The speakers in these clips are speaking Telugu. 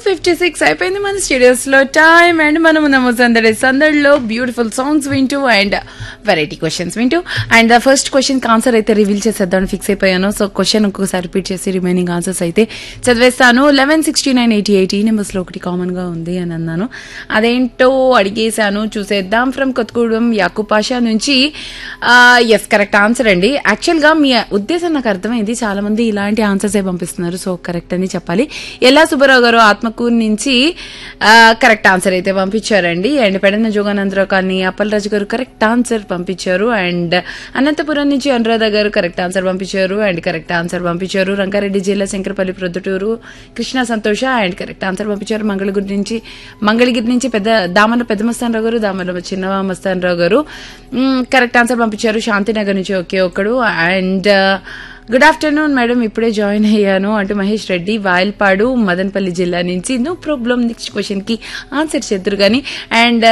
ఫిఫ్టీ సిక్స్ అయిపోయింది మన స్టూడియోస్ లో టైం అండ్ మనం ఉన్నాము సందడి సందడిలో బ్యూటిఫుల్ సాంగ్స్ వింటూ అండ్ వెరైటీ క్వశ్చన్స్ వింటూ and the first question answer అయితే రివీల్ చేసేద్దామని ఫిక్స్ అయిపోయాను సో క్వశ్చన్ ఇంకొకసారి రిపీట్ చేసి రిమైనింగ్ ఆన్సర్స్ అయితే చదివేస్తాను eleven sixty nine eighty eight ఈ నెంబర్స్ లో ఒకటి కామన్ గా ఉంది అని అన్నాను అదేంటో అడిగేశాను చూసేద్దాం ఫ్రమ్ కొత్తగూడెం యాకూబ్ పాషా నుంచి ఎస్ కరెక్ట్ ఆన్సర్ అండి యాక్చువల్ గా మీ ఉద్దేశం నాకు అర్థమైంది చాలా మంది ఇలాంటి ఆన్సర్స్ ఏ పంపిస్తున్నారు సో కరెక్ట్ అని చెప్పాలి ఎలా సుబ్బారావు గారు ఆత్మకూరు నుంచి కరెక్ట్ ఆన్సర్ అయితే పంపించారండి అండ్ పెడన జోగానందరావు కానీ అప్పలరాజు గారు కరెక్ట్ ఆన్సర్ పంపించారు అండ్ అనంతపురం నుంచి అనురాధ గారు కరెక్ట్ ఆన్సర్ పంపించారు అండ్ కరెక్ట్ ఆన్సర్ పంపించారు రంగారెడ్డి జిల్లా శంకరపల్లి ప్రొద్దుటూరు కృష్ణ సంతోష అండ్ కరెక్ట్ ఆన్సర్ పంపించారు మంగళగిరి నుంచి మంగళగిరి నుంచి పెద్ద దామల పెద్ద మస్తానరావు గారు దామల చిన్న మస్తానరావు గారు కరెక్ట్ ఆన్సర్ పంపించారు శాంతినగర్ నుంచి ఒకే ఒక్కడు అండ్ గుడ్ ఆఫ్టర్నూన్ మేడం ఇప్పుడే జాయిన్ అయ్యాను అంటూ మహేష్ రెడ్డి వాయల్పాడు మదనపల్లి జిల్లా నుంచి నో ప్రాబ్లం నెక్స్ట్ క్వశ్చన్ కి ఆన్సర్ చేద్దరు కానీ అండ్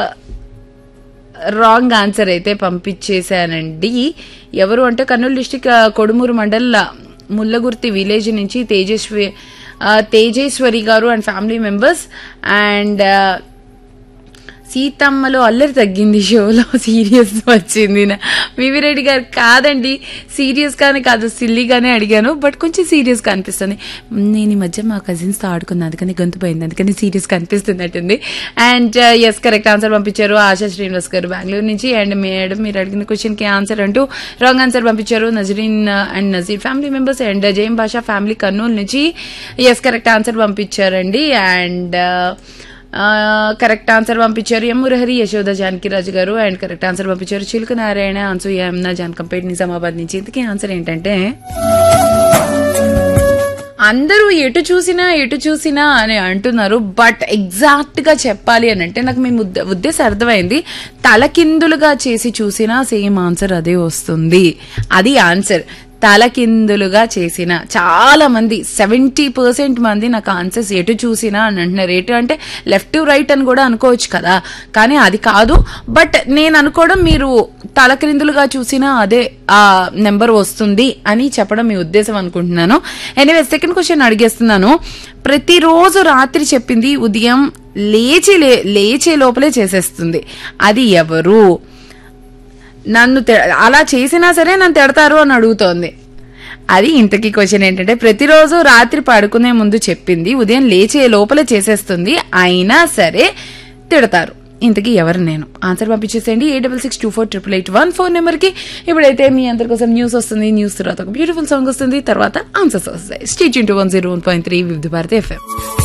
రాంగ్ ఆన్సర్ అయితే పంపించేశానండి ఎవరు అంటే కర్నూలు డిస్టిక్ కొడుమూరు మండల్ ముల్లగుర్తి విలేజ్ నుంచి Tejaswi Tejeswari garu and family members and సీతమ్మలో అల్లరి తగ్గింది షోలో సీరియస్ వచ్చింది వివిరెడ్డి గారు కాదండి సీరియస్ గానే కాదు సిల్లీగానే అడిగాను బట్ కొంచెం సీరియస్ గా అనిపిస్తుంది నేను ఈ మధ్య మా కజిన్స్ తో ఆడుకున్నాను అందుకని గొంతు పోయింది అందుకని సీరియస్ గా అనిపిస్తున్నట్టుంది అండ్ ఎస్ కరెక్ట్ ఆన్సర్ పంపించారు ఆశా శ్రీనివాస్ గారు బెంగళూరు నుంచి అండ్ మేడం మీరు అడిగిన క్వశ్చన్ కి ఆన్సర్ అంటూ రాంగ్ ఆన్సర్ పంపించారు Nazreen and Nazeer family members and Jayam Basha family Kurnool నుంచి ఎస్ కరెక్ట్ ఆన్సర్ పంపించారండి అండ్ కరెక్ట్ ఆన్సర్ పంపించారు ఎం మురహరి యశోద జానకిరాజు గారు అండ్ కరెక్ట్ ఆన్సర్ పంపించారు చిలుక నారాయణ అన్సూయ యమున జానకంపేట్ నిజామాబాద్ నుంచి ఇంతకీ ఆన్సర్ ఏంటంటే అందరూ ఎటు చూసినా ఎటు చూసినా అని అంటున్నారు బట్ ఎగ్జాక్ట్ గా చెప్పాలి అని అంటే నాకు మీ ఉద్దేశం అర్థమైంది తలకిందులుగా చేసి చూసినా సేమ్ ఆన్సర్ అదే వస్తుంది అది ఆన్సర్ తలకిందులుగా చేసిన చాలా మంది సెవెంటీ పర్సెంట్ మంది నాకు ఆన్సర్స్ ఎటు చూసినా అని అంటున్నారు ఎటు అంటే లెఫ్ట్ రైట్ అని కూడా అనుకోవచ్చు కదా కానీ అది కాదు బట్ నేను అనుకోవడం మీరు తలకిందులుగా చూసినా అదే ఆ నెంబర్ వస్తుంది అని చెప్పడం మీ ఉద్దేశం అనుకుంటున్నాను ఎనివే సెకండ్ క్వశ్చన్ అడిగేస్తున్నాను ప్రతిరోజు రాత్రి చెప్పింది ఉదయం లేచి లేచే లోపలే చేసేస్తుంది అది ఎవరు నన్ను అలా చేసినా సరే నన్ను తిడతారు అని అడుగుతోంది అది ఇంతకీ క్వశ్చన్ ఏంటంటే ప్రతిరోజు రాత్రి పడుకునే ముందు చెప్పింది ఉదయం లేచే లోపలే చేసేస్తుంది అయినా సరే తిడతారు ఇంతకీ ఎవరు నేను ఆన్సర్ పంపించేసేయండి eight double six two four triple eight one four నెంబర్కి ఇప్పుడైతే మీ అందరి కోసం న్యూస్ వస్తుంది న్యూస్ తర్వాత ఒక బ్యూటిఫుల్ సాంగ్ వస్తుంది తర్వాత ఆన్సర్స్ వస్తాయి స్టీచ్ into one zero one point three Vividh Bharati FM